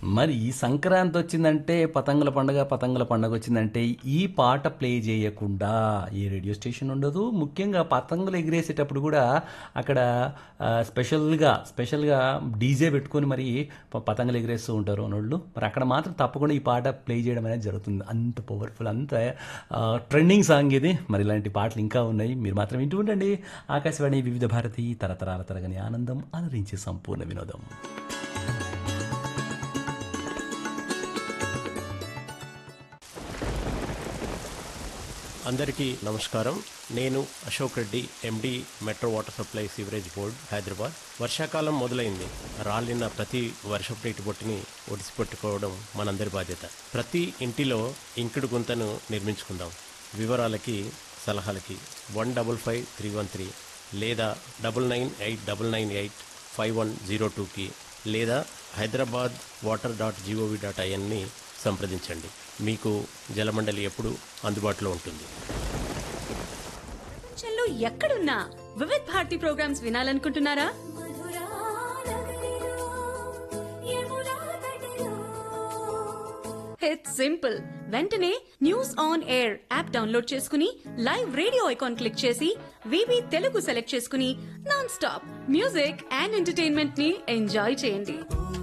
మరి ఈ సంక్రాంతి వచ్చిందంటే పతంగుల పండుగ పతంగుల పండుగ వచ్చిందంటే ఈ పాట ప్లే చేయకుండా ఏ రేడియో స్టేషన్ ఉండదు ముఖ్యంగా పతంగులు ఎగిరేసేటప్పుడు కూడా అక్కడ ఆ, స్పెషల్గా స్పెషల్గా డీజే పెట్టుకొని మరి ప- పతంగులు ఎగిరేస్తూ ఉంటారు వాళ్ళు మరి అక్కడ మాత్రం తప్పకుండా ఈ పాట ప్లే చేయడం అనేది జరుగుతుంది అంత పవర్ఫుల్ అంత ట్రెండింగ్ సాంగ్ ఇది మరి ఇలాంటి పాటలు ఇంకా ఉన్నాయి మీరు మాత్రం వింటూ ఉండండి ఆకాశవాణి వివిధ భారతి తరతరాల తరగని ఆనందం అలరించే సంపూర్ణ వినోదం అందరికీ నమస్కారం నేను Ashok Reddy MD metro water supply sewerage board Hyderabad వర్షాకాలం మొదలైంది రాలిన ప్రతి వర్షపు నీటి బొట్టుని ఒడిసి పెట్టుకోవడం మనందరి బాధ్యత ప్రతి ఇంటిలో ఇంకుడు గుంతను నిర్మించుకుందాం వివరాలకి సలహాలకి one double five three one three లేదా double nine eight double nine eight five one zero టూకి లేదా Hyderabad water dot G O V dot ఐఎన్ని సంప్రదించండి మీకు జలమండలి ఎప్పుడు అందుబాటులో ఉంటుంది ప్రపంచంలో ఎక్కడున్నా వివిధ్ భారతి ప్రోగ్రామ్స్ వినాలనుకుంటున్నారా ఇట్స్ సింపుల్ వెంటనే news on air app download చేసుకుని లైవ్ రేడియో ఐకాన్ క్లిక్ చేసి వివి తెలుగు సెలెక్ట్ చేసుకుని non stop music and entertainment ని ఎంజాయ్ చేయండి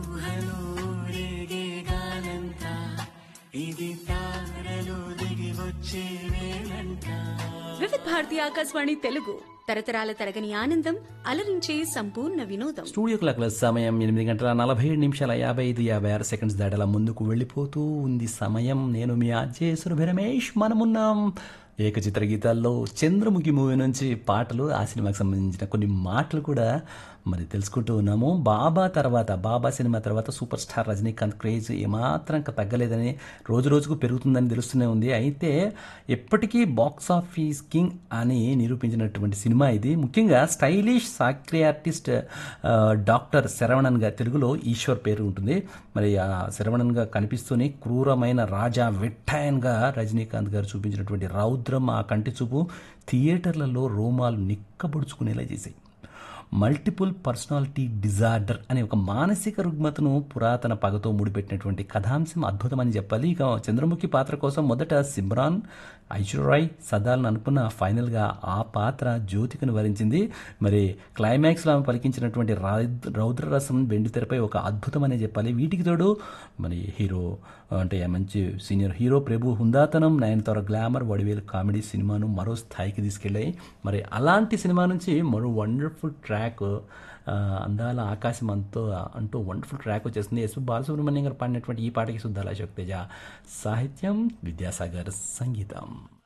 వివిధ్ భారతి ఆకాశవాణి తెలుగు తరతరాల తరగని ఆనందం అలరించే సంపూర్ణ వినోదం స్టూడియో క్లాక్ల సమయం ఎనిమిది గంటల నలభై ఏడు నిమిషాల యాభై ఐదు యాభై ఆరు సెకండ్స్ దాటలా ముందుకు వెళ్ళిపోతూ ఉంది సమయం నేను మీ అజయ్ రమేష్ మనమున్నాం ఏకచిత్ర గీతాల్లో చంద్రముఖి మూవీ నుంచి పాటలు ఆ సినిమాకి సంబంధించిన కొన్ని మాటలు కూడా మరి తెలుసుకుంటూ ఉన్నాము బాబా తర్వాత బాబా సినిమా తర్వాత సూపర్ స్టార్ రజనీకాంత్ క్రేజ్ ఏమాత్రం ఇంకా తగ్గలేదని రోజు రోజుకు పెరుగుతుందని తెలుస్తూనే ఉంది అయితే ఎప్పటికీ బాక్స్ ఆఫీస్ కింగ్ అని నిరూపించినటువంటి సినిమా ఇది ముఖ్యంగా స్టైలిష్ సాక్రియార్టిస్ట్ ఆ, డాక్టర్ శరవణన్గా తెలుగులో ఈశ్వర్ పేరు ఉంటుంది మరి ఆ శరవణన్గా కనిపిస్తూనే క్రూరమైన రాజా విఠాయన్గా రజనీకాంత్ గారు చూపించినటువంటి రౌద్రం ఆ కంటి చూపు థియేటర్లలో రోమాలు నిక్కబొడుచుకునేలా చేశాయి మల్టిపుల్ పర్సనాలిటీ డిజార్డర్ అనే ఒక మానసిక రుగ్మతను పురాతన పగతో ముడిపెట్టినటువంటి కథాంశం అద్భుతమని చెప్పాలి ఇక చంద్రముఖి పాత్ర కోసం మొదట సిమ్రాన్ ఐశ్వర్యరాయ్ సదాలను అనుకున్న ఫైనల్గా ఆ పాత్ర జ్యోతికను వరించింది మరి క్లైమాక్స్లో ఆమె పలికించినటువంటి రౌద్ర రౌద్రరసం వెండి తెరపై ఒక అద్భుతమనే చెప్పాలి వీటికి తోడు మరి హీరో అంటే మంచి సీనియర్ హీరో ప్రభు హుందాతనం నయనతార గ్లామర్ వడివేలు కామెడీ సినిమాను మరో స్థాయికి తీసుకెళ్ళాయి మరి అలాంటి సినిమా నుంచి మరో వండర్ఫుల్ ట్రాక్ ఆ, అందాల ఆకాశం అంతో అంటూ వండర్ఫుల్ ట్రాక్ వచ్చేస్తుంది ఎస్ బాలసుబ్రహ్మణ్యం గారు పాడినటువంటి ఈ పాటకి శుద్ధాల శక్తేజ సాహిత్యం విద్యాసాగర్ సంగీతం